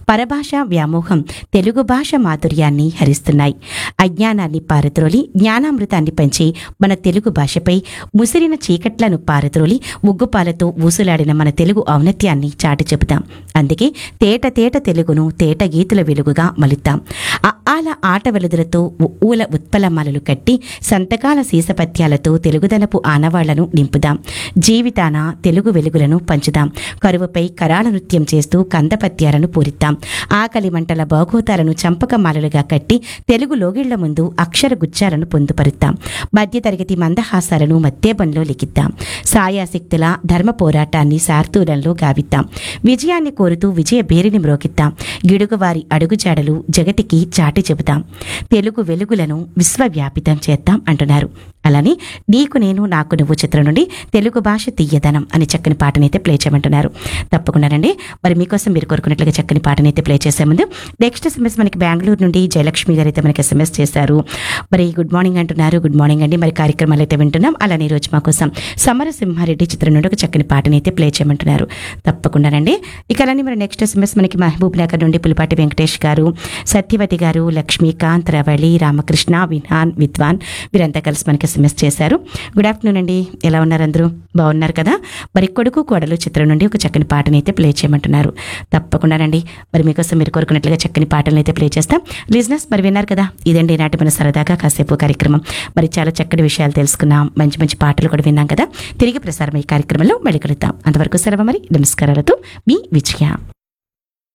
పరభాష వ్యామోహం తెలుగు భాష మాధుర్యాన్ని హరిస్తున్నాయి అజ్ఞానాన్ని పారద్రోలి జ్ఞానామృతాన్ని పంచి మన తెలుగు భాషపై ముసిరిన చీకట్లను పారద్రోలి ముగ్గుపాలతో ఊసులాడిన మన తెలుగు ఔన్నత్యాన్ని చాటి చెబుతాం అందుకే తేట తేట తెలుగును తేట గీతుల వెలుగుగా మలుద్దాం అఆల ఆట వెలుదులతో ఊల ఉత్పలమాలలు కట్టి సంతకాల సీసపత్యాలతో తెలుగుదనపు ఆనవాళ్లను నింపుదాం జీవితాన తెలుగు వెలుగులను పంచుదాం కరువుపై కరాళ నృత్యం చేస్తూ కందపత్యాలను పూరిద్దాం ఆకలి మంటల బాగోతాలను చంపకమాలలుగా కట్టి తెలుగు లోగిళ్ల ముందు అక్షర గుచ్చాలను పొందుపరుద్దాం మధ్యతరగతి మందహాసాలను మధ్యబంలో లిఖిద్దాం సాయాశక్తుల ధర్మ పోరాటాన్ని సార్థూలంలో గావిద్దాం విజయాన్ని కోరుతూ విజయ బేరిని మ్రోగిద్దాం గిడుగువారి అడుగుజాడలు జగతికి చాటి చెబుతాం తెలుగు వెలుగులను విశ్వవ్యాపితం చేద్దాం అంటున్నారు అలానే నీకు నేను నాకు నువ్వు చిత్రం నుండి తెలుగు భాష తీయదనం అనే చక్కని పాటనైతే ప్లే చేయమంటున్నారు తప్పకుండానండి మరి మీకోసం మీరు కోరుకున్నట్లుగా చక్కని పాటనైతే ప్లే చేసే ముందు నెక్స్ట్ ఎస్ఎంఎస్ మనకి బెంగళూరు నుండి జయలక్ష్మి గారు అయితే మనకి ఎస్ఎంఎస్ చేశారు మరి గుడ్ మార్నింగ్ అంటున్నారు గుడ్ మార్నింగ్ అండి మరి కార్యక్రమాలు అయితే వింటున్నాం అలానే ఈ రోజు మా కోసం సమరసింహారెడ్డి చిత్రం నుండి ఒక చక్కని పాటనైతే ప్లే చేయమంటున్నారు తప్పకుండానండి ఇక అలానే మరి నెక్స్ట్ ఎస్ఎంఎస్ మనకి మహబూబ్ నగర్ నుండి పులిపాటి వెంకటేష్ గారు సత్యవతి గారు లక్ష్మీకాంత్ రవళి రామకృష్ణ విహాన్ విద్వాన్ వీరంతా కలిసి మనకి ఎస్ఎంఎస్ చేశారు గుడ్ ఆఫ్టర్నూన్ అండి ఎలా ఉన్నారు అందరూ బాగున్నారు కదా మరి కొడుకు కోడలు చిత్రం నుండి ఒక చక్కని పాటని అయితే ప్లే చేయమంటున్నారు తప్పకుండానండి మరి మీకోసం మీరు కోరుకున్నట్లుగా చక్కని పాటలను అయితే ప్లే చేస్తాం లిజినెస్ మరి విన్నారు కదా ఇదండి ఈనాటి మన సరదాగా కాసేపు కార్యక్రమం మరి చాలా చక్కటి విషయాలు తెలుసుకున్నాం మంచి మంచి పాటలు కూడా విన్నాం కదా తిరిగి ప్రసారం ఈ కార్యక్రమంలో మళ్ళీ కలుద్దాం అంతవరకు సెలవు మరి నమస్కారాలతో మీ విజయ